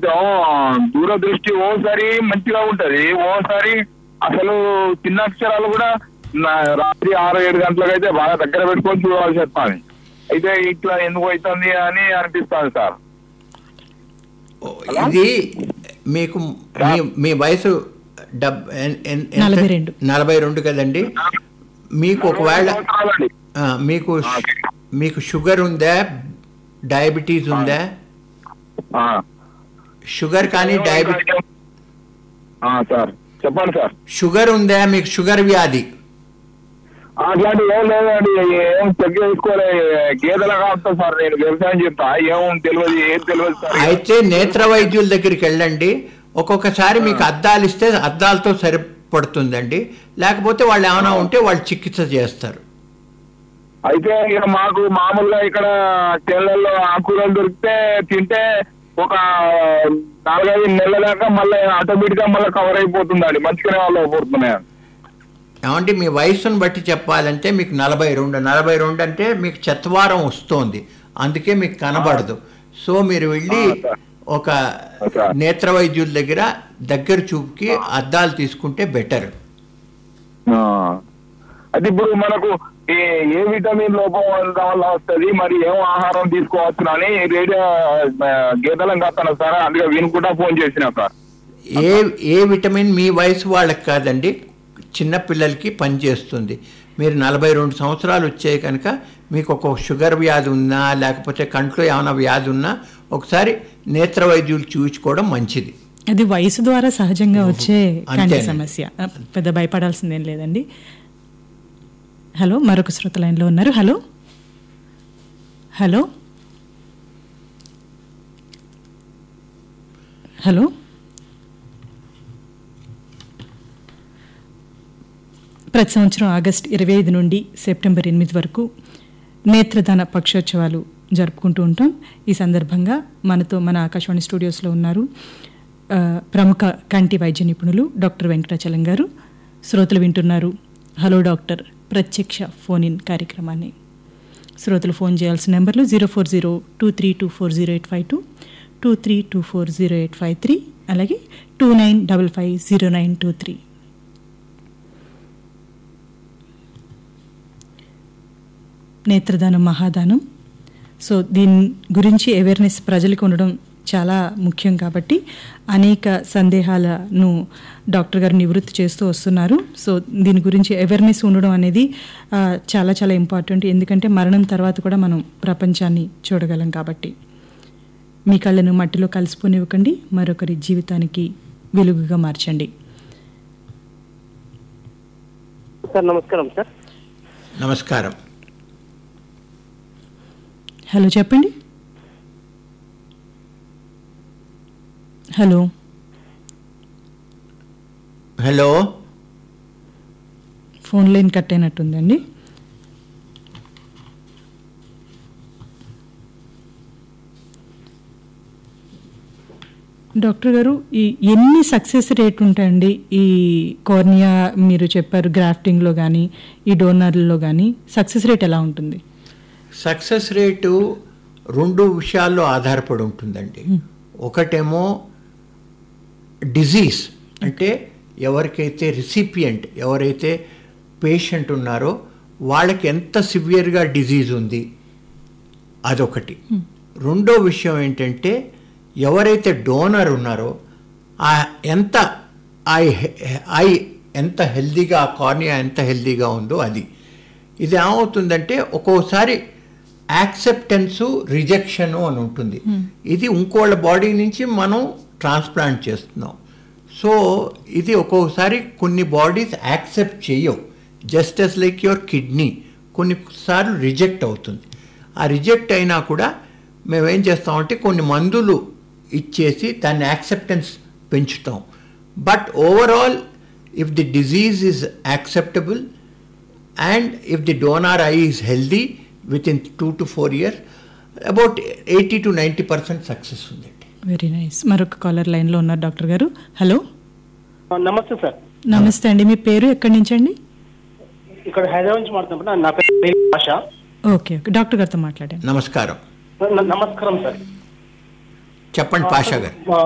కొంచెం దూరదృష్టి ఓసారి మంచిగా ఉంటది ఓసారి అసలు చిన్న అక్షరాలు కూడా నా రాత్రి ఆరు ఏడు గంటలకు అయితే బాగా దగ్గర పెట్టుకొని చూడవలసి వస్తాను అయితే ఇట్లా ఎందుకు అవుతుంది అని అనిపిస్తుంది సార్ ఇది మీకు మీ మీ వయసు డబ్ ఎన్- ఎన్- ఎంత? నలభై రెండు. నలభై రెండు కదండి మీకు ఒకవేళ సంవత్సరాలండి. ఆ, మీకు మీకు షుగర్ ఉందా డయాబెటీస్ ఉందా ఆ. షుగర్ కానీ డయాబెటీ ఆ, సార్ చెప్పండి సార్ షుగర్ ఉందా మీకు షుగర్ వ్యాధి అట్లాంటి ఏం లేదండి ఏం చెక్ చేసుకోలే గేదెలా కాస్తా సార్ నేను వ్యవసాయం చెప్తా ఏం తెలియదు ఏం తెలియదు సార్ అయితే నేత్ర వైద్యుల దగ్గరికి వెళ్ళండి ఒక్కొక్కసారి మీకు అద్దాలు ఇస్తే అద్దాలతో సరిపడుతుందండి లేకపోతే వాళ్ళు ఏమైనా ఉంటే వాళ్ళు చికిత్స చేస్తారు అయితే ఇక మాకు మామూలుగా ఇక్కడ చేళ్లలో ఆకుకూరలు దొరికితే తింటే ఒక నాలుగైదు నెలల దాకా మళ్ళీ ఆటోమేటిక్ గా మళ్ళీ కవర్ అయిపోతుందండి మంచిగానే వాళ్ళు అయిపోతున్నాయి ఏమంటే మీ వయసును బట్టి చెప్పాలంటే మీకు నలభై రెండు నలభై రెండు అంటే మీకు చెత్తవారం వస్తోంది అందుకే మీకు కనబడదు సో మీరు వెళ్ళి ఆ, సార్. ఒక సార్. నేత్ర వైద్యుల దగ్గర దగ్గర చూపుకి అద్దాలు తీసుకుంటే బెటర్ ఆ. అయితే ఇప్పుడు మనకు ఏ ఏ విటమిన్ లోపం ఉండడం వల్ల వస్తుంది మరి ఏం ఆహారం తీసుకోవచ్చు అని రేడియో ఆ, గీతలం కాస్తాను సార్ అందుకే వినుకుంటా ఫోన్ చేసిన సార్ ఏ ఏ విటమిన్ మీ వయసు వాళ్ళకి కాదండి చిన్న పిల్లలకి పనిచేస్తుంది మీరు నలభై రెండు సంవత్సరాలు వచ్చాయి కనుక మీకు ఒక షుగర్ వ్యాధి ఉన్నా లేకపోతే కంట్లో ఏమైనా వ్యాధి ఉన్నా ఒకసారి నేత్ర వైద్యులు చూపించుకోవడం మంచిది అది వయసు ద్వారా సహజంగా వచ్చే కంటి అంతేనండి. సమస్య ఆ, పెద్ద భయపడాల్సిందేం లేదండి హలో మరొక శ్రోత లైన్లో ఉన్నారు హలో హలో హలో ప్రతి సంవత్సరం ఆగస్ట్ ఇరవై ఐదు నుండి సెప్టెంబర్ ఎనిమిది వరకు నేత్రదాన పక్షోత్సవాలు జరుపుకుంటూ ఉంటాం ఈ సందర్భంగా మనతో మన ఆకాశవాణి స్టూడియోస్లో ఉన్నారు ఆ, ప్రముఖ కంటి వైద్య నిపుణులు డాక్టర్ వెంకటాచలం గారు శ్రోతలు వింటున్నారు హలో డాక్టర్ ప్రత్యక్ష ఫోన్ ఇన్ కార్యక్రమాన్ని శ్రోతలు ఫోన్ చేయాల్సిన నెంబర్లు zero four zero two three two four zero eight five two two three two four zero eight five three అలాగే two nine double five zero nine two three నేత్రదానం మహాదానం so దీని గురించి awareness ప్రజలకు ఉండడం చాలా ముఖ్యం కాబట్టి అనేక సందేహాలను డాక్టర్ గారు నివృత్తి చేస్తూ వస్తున్నారు సో దీని గురించి అవేర్నెస్ ఉండడం అనేది ఆ, చాలా చాలా ఇంపార్టెంట్ ఎందుకంటే మరణం తర్వాత కూడా మనం ప్రపంచాన్ని చూడగలం కాబట్టి మీ కళ్ళను మట్టిలో కలిసిపోనివ్వకండి మరొకరి జీవితానికి వెలుగుగా మార్చండి సార్ నమస్కారం సార్ నమస్కారం హలో చెప్పండి hello hello phone line cut అయినట్టుందండి డాక్టర్ గారు ఈ ఎన్ని సక్సెస్ రేట్ ఉంటాయండి ఈ కార్నియా మీరు చెప్పారు గ్రాఫ్టింగ్లో కానీ ఈ డోనర్లో కానీ సక్సెస్ రేట్ ఎలా ఉంటుంది సక్సెస్ రేటు రెండు విషయాల్లో ఆధారపడి ఉంటుందండి ఒకటేమో డిజీజ్ అంటే ఎవరికైతే రిసిపియంట్ ఎవరైతే పేషెంట్ ఉన్నారో వాళ్ళకి ఎంత సివియర్గా డిజీజ్ ఉంది అదొకటి రెండో విషయం ఏంటంటే ఎవరైతే డోనర్ ఉన్నారో ఆ ఎంత ఐ ఐ ఎంత హెల్దీగా ఆ కార్నియా ఎంత హెల్దీగా ఉందో అది ఇది ఏమవుతుందంటే ఒక్కోసారి యాక్సెప్టెన్సు రిజెక్షను అని ఉంటుంది ఇది ఇంకోళ్ళ బాడీ నుంచి మనం ట్రాన్స్ప్లాంట్ చేస్తున్నాం సో ఇది ఒక్కొక్కసారి కొన్ని బాడీస్ యాక్సెప్ట్ చేయవు just as like your kidney కొన్నిసార్లు రిజెక్ట్ అవుతుంది ఆ రిజెక్ట్ అయినా కూడా మేమేం చేస్తామంటే కొన్ని మందులు ఇచ్చేసి దాన్ని యాక్సెప్టెన్స్ పెంచుతాం but overall if the disease is acceptable and if the donor I is healthy with in two to four years about eighty to ninety percent success ఉందండి వెరీ నైస్ మరొక కాలర్ లైన్లో ఉన్నారు డాక్టర్ గారు hello ఆ, నమస్తే sir నమస్తే అండి మీ పేరు ఎక్కడి నుంచి అండి ఇక్కడ హైదరాబాద్ నుంచి మాట్లాడుతున్నా నా పేరు భాష ఓకే ఓకే డాక్టర్ గారితో మాట్లాడండి నమస్కారం న- నమస్కారం సార్ చెప్పండి పాషా గారు ఆ,